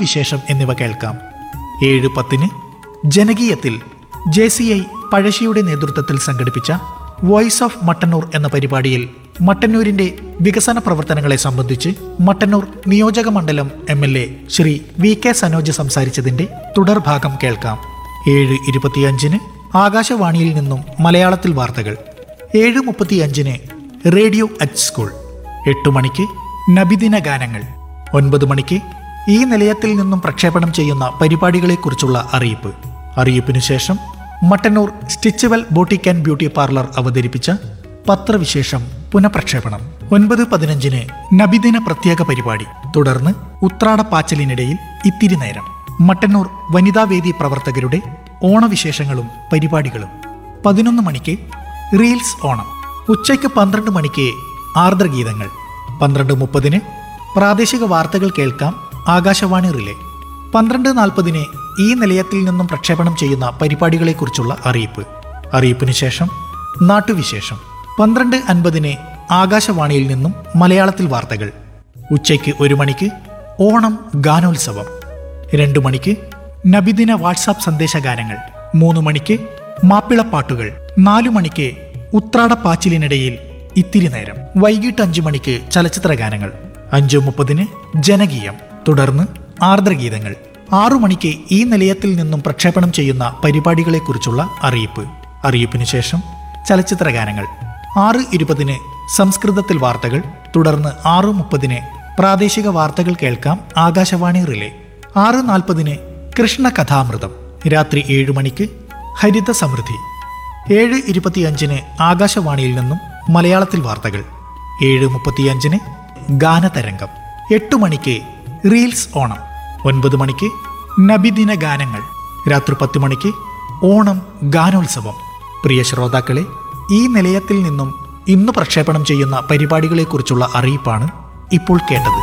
നാട്ടുവിശേഷം എന്നിവ കേൾക്കാം ഏഴ് പത്തിന് ജനകീയത്തിൽ ജെ സി ഐ പഴശ്ശിയുടെ നേതൃത്വത്തിൽ സംഘടിപ്പിച്ച വോയിസ് ഓഫ് മട്ടന്നൂർ എന്ന പരിപാടിയിൽ മട്ടന്നൂരിന്റെ വികസന പ്രവർത്തനങ്ങളെ സംബന്ധിച്ച് മട്ടന്നൂർ നിയോജക മണ്ഡലം M L A Shri V K Sanoj സംസാരിച്ചതിന്റെ തുടർഭാഗം കേൾക്കാം ഏഴ് ഇരുപത്തിയഞ്ചിന് ആകാശവാണിയിൽ നിന്നും മലയാളത്തിൽ വാർത്തകൾ ഏഴ് മുപ്പത്തിയഞ്ചിന് റേഡിയോ അറ്റ് സ്കൂൾ എട്ട് മണിക്ക് നബിദിന ഗാനങ്ങൾ ഒൻപത് മണിക്ക് ഈ നിലയത്തിൽ നിന്നും പ്രക്ഷേപണം ചെയ്യുന്ന പരിപാടികളെക്കുറിച്ചുള്ള അറിയിപ്പ് അറിയിപ്പിനു ശേഷം Mattannur Stitchual boutique and beauty parlour അവതരിപ്പിച്ച പത്രവിശേഷം പുനഃപ്രക്ഷേപണം ഒൻപത് പതിനഞ്ചിന് നബിദിന പ്രത്യേക പരിപാടി തുടർന്ന് ഉത്രാടപ്പാച്ചലിനിടയിൽ ഇത്തിരി നേരം മട്ടന്നൂർ വനിതാവേദി പ്രവർത്തകരുടെ ഓണവിശേഷങ്ങളും പരിപാടികളും പതിനൊന്ന് മണിക്ക് റീൽസ് ഓണം ഉച്ചയ്ക്ക് പന്ത്രണ്ട് മണിക്ക് ആർദ്രഗീതങ്ങൾ പന്ത്രണ്ട് മുപ്പതിന് പ്രാദേശിക വാർത്തകൾ കേൾക്കാം ആകാശവാണി റിലേ പന്ത്രണ്ട് നാൽപ്പതിന് ഈ നിലയത്തിൽ നിന്നും പ്രക്ഷേപണം ചെയ്യുന്ന പരിപാടികളെക്കുറിച്ചുള്ള അറിയിപ്പ് അറിയിപ്പിന് ശേഷം നാട്ടുവിശേഷം പന്ത്രണ്ട് അൻപതിന് ആകാശവാണിയിൽ നിന്നും മലയാളത്തിൽ വാർത്തകൾ ഉച്ചയ്ക്ക് ഒരു മണിക്ക് ഓണം ഗാനോത്സവം രണ്ടു മണിക്ക് നബിദിന വാട്സാപ്പ് സന്ദേശഗാനങ്ങൾ മൂന്ന് മണിക്ക് മാപ്പിളപ്പാട്ടുകൾ നാലു മണിക്ക് ഉത്രാടപ്പാച്ചിലിനിടയിൽ ഇത്തിരി നേരം വൈകിട്ട് അഞ്ചു മണിക്ക് ചലച്ചിത്ര ഗാനങ്ങൾ അഞ്ചു മുപ്പതിന് ജനകീയം തുടർന്ന് ആർദ്രഗീതങ്ങൾ ആറു മണിക്ക് ഈ നിലയത്തിൽ നിന്നും പ്രക്ഷേപണം ചെയ്യുന്ന പരിപാടികളെക്കുറിച്ചുള്ള അറിയിപ്പ് അറിയിപ്പിനു ശേഷം ചലച്ചിത്ര ഗാനങ്ങൾ ആറ് ഇരുപതിന് സംസ്കൃതത്തിൽ വാർത്തകൾ തുടർന്ന് ആറ് മുപ്പതിന് പ്രാദേശിക വാർത്തകൾ കേൾക്കാം ആകാശവാണി റിലേ ആറ് നാൽപ്പതിന് കൃഷ്ണ കഥാമൃതം രാത്രി ഏഴ് മണിക്ക് ഹരിത സമൃദ്ധി ഏഴ് ഇരുപത്തിയഞ്ചിന് ആകാശവാണിയിൽ നിന്നും മലയാളത്തിൽ വാർത്തകൾ ഏഴ് മുപ്പത്തിയഞ്ചിന് ഗാനതരംഗം എട്ട് മണിക്ക് റീൽസ് ഓണം ഒൻപത് മണിക്ക് നബിദിന ഗാനങ്ങൾ രാത്രി പത്ത് മണിക്ക് ഓണം ഗാനോത്സവം പ്രിയ ശ്രോതാക്കളെ ഈ നിലയത്തിൽ നിന്നും ഇന്ന് പ്രക്ഷേപണം ചെയ്യുന്ന പരിപാടികളെക്കുറിച്ചുള്ള അറിയിപ്പാണ് ഇപ്പോൾ കേട്ടത്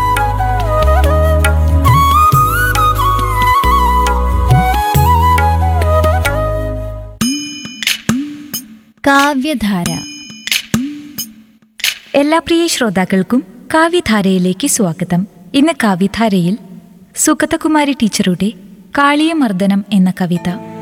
കാവ്യധാര എല്ലാ പ്രിയ ശ്രോതാക്കൾക്കും കാവ്യധാരയിലേക്ക് സ്വാഗതം ഇന്ന് കാവ്യധാരയിൽ സുഗതകുമാരി ടീച്ചറുടെ കാളിയമർദ്ദനം എന്ന കവിത